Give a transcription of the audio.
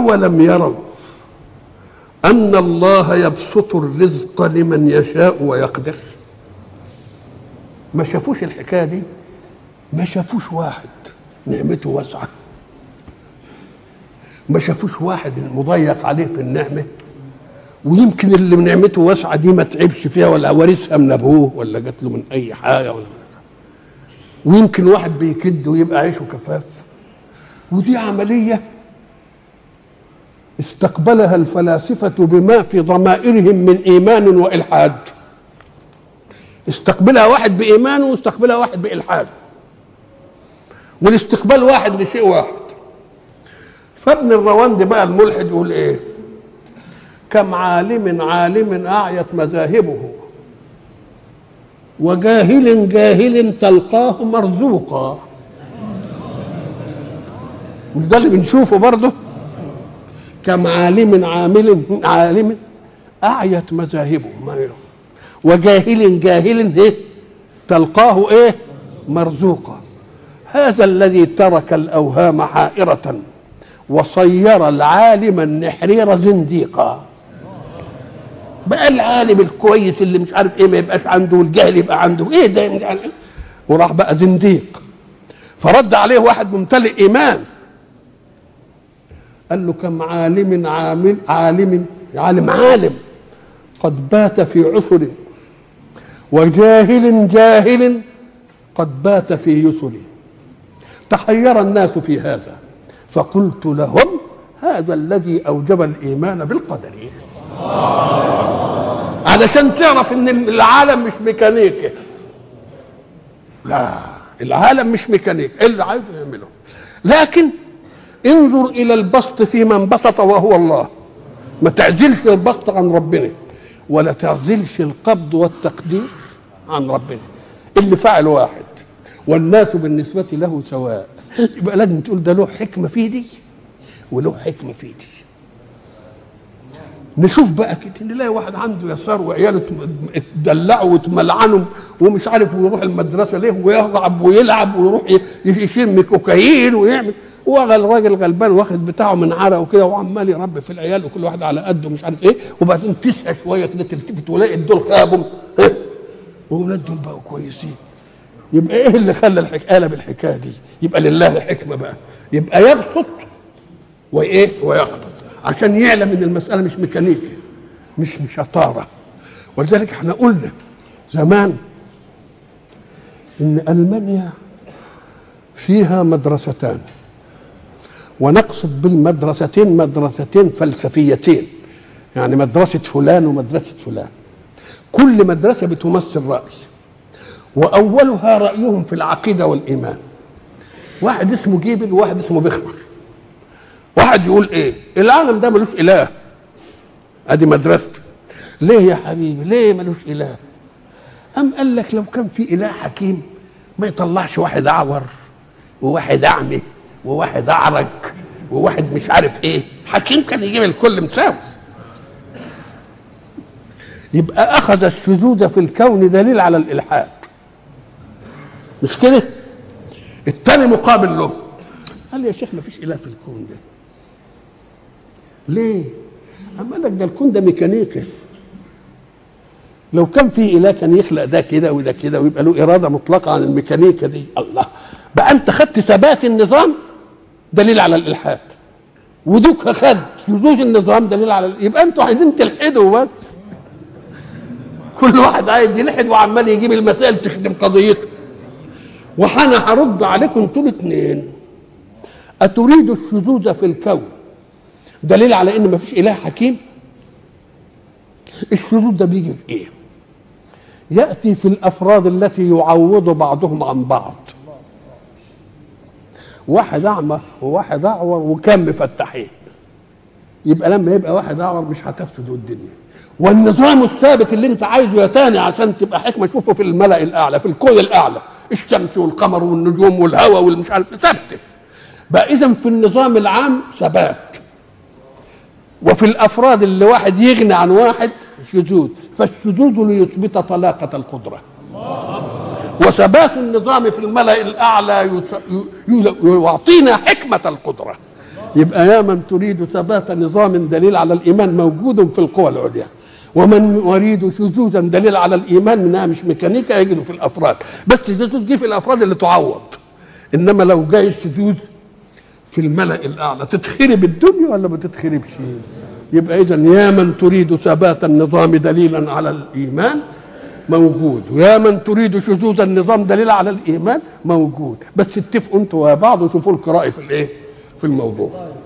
أولم يروا أن الله يبسط الرزق لمن يشاء ويقدر ما شافوش الحكاية دي ما شافوش واحد نعمته واسعة ما شافوش واحد مضيق عليه في النعمة ويمكن اللي نعمته واسعة دي ما تعبش فيها ولا ورثها من أبوه ولا جات له من أي حاجة ولا ويمكن واحد بيكد ويبقى عيشه كفاف ودي عملية استقبلها الفلاسفة بما في ضمائرهم من إيمان وإلحاد استقبلها واحد بإيمان واستقبلها واحد بإلحاد والاستقبال واحد لشيء واحد فابن الرواندي بقى الملحد يقول ايه كم عالم عالم أعيت مذاهبه وجاهل جاهل تلقاه مرزوقا مش ده اللي بنشوفه برضه كم عالم عامل عالم أعيت مذاهبه وجاهل جاهل ايه تلقاه ايه مرزوقا هذا الذي ترك الأوهام حائرة وصير العالم النحرير زنديقا بقى العالم الكويس اللي مش عارف ايه ما يبقاش عنده والجهل يبقى عنده ايه ده مش عارف إيه؟ وراح بقى زنديق فرد عليه واحد ممتلئ ايمان قال له كم عالم عامل عالم عالم عالم قد بات في عسر وجاهل جاهل قد بات في يسر تحير الناس في هذا فقلت لهم هذا الذي اوجب الايمان بالقدر علشان تعرف ان العالم مش ميكانيكي لا العالم مش ميكانيك اللي عايزه يعمله لكن انظر الى البسط في من بسط وهو الله ما تعزلش البسط عن ربنا ولا تعزلش القبض والتقدير عن ربنا اللي فعل واحد والناس بالنسبة له سواء يبقى لازم تقول ده له حكمة في دي وله حكمة في دي نشوف بقى كده نلاقي واحد عنده يسار وعياله اتدلعوا وتملعنوا ومش عارف ويروح المدرسه ليه ويلعب ويلعب ويروح يشم كوكايين ويعمل الراجل غلبان واخد بتاعه من عرق وكده وعمال يربي في العيال وكل واحد على قده مش عارف ايه وبعدين تسعى شويه كده تلتفت ولاقي دول خابوا واولاد دول بقوا كويسين يبقى ايه اللي خلى الحكايه قلب الحكايه دي يبقى لله حكمه بقى يبقى يبسط وايه ويقبض عشان يعلم ان المساله مش ميكانيكي مش شطاره ولذلك احنا قلنا زمان ان المانيا فيها مدرستان ونقصد بالمدرستين مدرستين فلسفيتين يعني مدرسة فلان ومدرسة فلان كل مدرسة بتمثل رأي وأولها رأيهم في العقيدة والإيمان واحد اسمه جيبل وواحد اسمه بخمر واحد يقول ايه العالم ده ملوش اله ادي مدرسته ليه يا حبيبي ليه ملوش اله ام قال لك لو كان في اله حكيم ما يطلعش واحد اعور وواحد اعمى وواحد اعرج وواحد مش عارف ايه حكيم كان يجيب الكل مساوي يبقى اخذ الشذوذ في الكون دليل على الالحاد مش كده التاني مقابل له قال لي يا شيخ ما فيش اله في الكون ده ليه اما لك ده الكون ده ميكانيكي لو كان في اله كان يخلق ده كده وده كده ويبقى له اراده مطلقه عن الميكانيكا دي الله بقى انت خدت ثبات النظام دليل على الالحاد ودوك خد شذوذ النظام دليل على يبقى انتوا عايزين تلحدوا بس كل واحد عايز يلحد وعمال يجيب المسائل تخدم قضيته وانا هرد عليكم انتوا الاثنين اتريدوا الشذوذ في الكون دليل على ان مفيش اله حكيم الشذوذ ده بيجي في ايه ياتي في الافراد التي يعوض بعضهم عن بعض واحد اعمى وواحد اعور وكم مفتحين يبقى لما يبقى واحد اعور مش هتفسد الدنيا والنظام الثابت اللي انت عايزه يا تاني عشان تبقى حكمه شوفه في الملا الاعلى في الكون الاعلى الشمس والقمر والنجوم والهواء والمش عارف ثابته بقى اذا في النظام العام ثبات وفي الافراد اللي واحد يغني عن واحد شذوذ فالشذوذ ليثبت طلاقه القدره وثبات النظام في الملا الاعلى يعطينا حكمه القدره يبقى يا من تريد ثبات نظام دليل على الايمان موجود في القوى العليا ومن يريد شذوذا دليل على الايمان انها مش ميكانيكا يجده في الافراد بس الشذوذ جه في الافراد اللي تعوض انما لو جاي الشذوذ في الملأ الاعلى تتخرب الدنيا ولا ما تتخربش يبقى اذا يا من تريد ثبات النظام دليلا على الايمان موجود ويا من تريد شذوذ النظام دليل على الايمان موجود بس اتفقوا انتوا وبعض وشوفوا القراءه في الايه في الموضوع